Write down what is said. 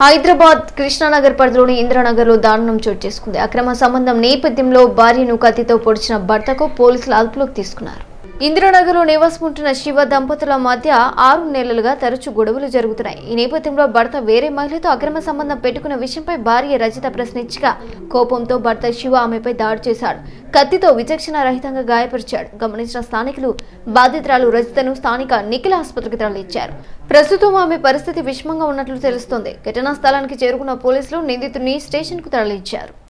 హైదరాబాద్ కృష్ణానగర్ పరిధిలోని ఇందిరానగర్లో దారుణం చోటు చేసుకుంది అక్రమ సంబంధం నేపథ్యంలో భార్యను కత్తితో పొడిచిన భర్తకు పోలీసులు అదుపులోకి తీసుకున్నారు ఇందిరానగర్లో నివాసముంటున్న శివ దంపతుల మధ్య ఆరు నెలలుగా తరచూ గొడవలు జరుగుతున్నాయి ఈ నేపథ్యంలో భర్త వేరే మహిళతో అక్రమ సంబంధం పెట్టుకున్న విషయంపై భార్య రజిత ప్రశ్నించగా కోపంతో భర్త శివ ఆమెపై దాడి చేశాడు కత్తితో విచక్షణ రహితంగా గాయపరిచాడు గమనించిన స్థానికులు బాధితురాలు రజితను స్థానిక నిఖిల ఆసుపత్రికి తరలించారు ప్రస్తుతం ఆమె పరిస్థితి విషమంగా ఉన్నట్లు తెలుస్తోంది ఘటనా స్థలానికి చేరుకున్న పోలీసులు నిందితుడిని స్టేషన్కు తరలించారు